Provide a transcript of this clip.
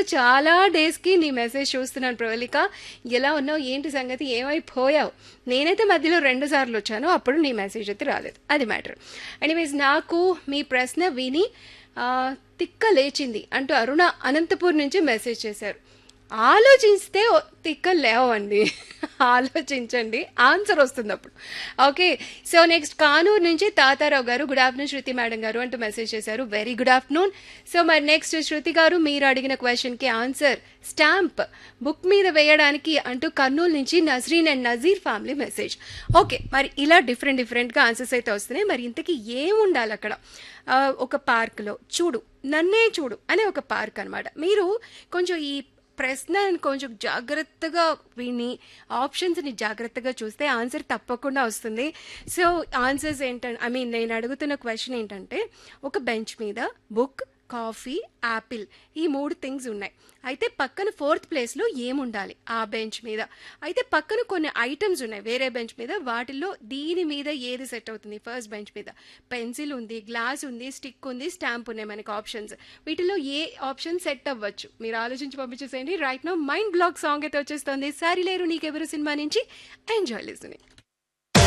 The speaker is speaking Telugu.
చాలా డేస్కి నీ మెసేజ్ చూస్తున్నాను ప్రవళిక ఎలా ఉన్నావు ఏంటి సంగతి ఏమైపోయావు నేనైతే మధ్యలో రెండు సార్లు వచ్చాను అప్పుడు నీ మెసేజ్ అయితే రాలేదు అది మ్యాటర్ ఎనీవేస్ నాకు మీ ప్రశ్న విని ఆ, తిక్క లేచింది అంటూ అరుణ అనంతపూర్ నుంచి మెసేజ్ చేశారు ఆలోచిస్తే ఓ- తిక్క లేవండి ఆలోచించండి ఆన్సర్ వస్తుంది అప్పుడు ఓకే సో నెక్స్ట్ కానూరు నుంచి తాతారావు గారు గుడ్ ఆఫ్టర్నూన్ శృతి మేడం గారు అంటూ మెసేజ్ చేశారు వెరీ గుడ్ ఆఫ్టర్నూన్ సో మరి నెక్స్ట్ శృతి గారు మీరు అడిగిన క్వశ్చన్కి ఆన్సర్ స్టాంప్ బుక్ మీద వేయడానికి అంటూ కర్నూలు నుంచి Nazreen and Nazeer family message okay మరి ఇలా డిఫరెంట్ డిఫరెంట్గా ఆన్సర్స్ అయితే వస్తున్నాయి మరి ఇంతకీ ఏముండాలి అక్కడ ఆ, ఒక పార్క్లో చూడు నన్నే చూడు అనే ఒక పార్క్ అనమాట మీరు కొంచెం ఈ ప్రశ్న కొంచెం జాగ్రత్తగా విని ఆప్షన్స్ని జాగ్రత్తగా చూస్తే ఆన్సర్ తప్పకుండా వస్తుంది సో ఆన్సర్స్ ఏంటంటే ఐ మీన్ నేను అడుగుతున్న క్వశ్చన్ ఏంటంటే ఒక బెంచ్ మీద బుక్ కాఫీ యాపిల్ ఈ మూడు థింగ్స్ ఉన్నాయి అయితే పక్కన ఫోర్త్ ప్లేస్లో ఏముండాలి ఆ బెంచ్ మీద అయితే పక్కన కొన్ని ఐటమ్స్ ఉన్నాయి వేరే బెంచ్ మీద వాటిల్లో దీని మీద ఏది సెట్ అవుతుంది ఫస్ట్ బెంచ్ మీద పెన్సిల్ ఉంది గ్లాస్ ఉంది స్టిక్ ఉంది స్టాంప్ ఉన్నాయి మనకి ఆప్షన్స్ వీటిలో ఏ ఆప్షన్ సెట్ అవ్వచ్చు మీరు ఆలోచించి పంపించేసేయండి right no mind block song అయితే వచ్చేస్తుంది సారీ లేరు నీకెవరు సినిమా నుంచి ఎంజాయ్ లిజనింగ్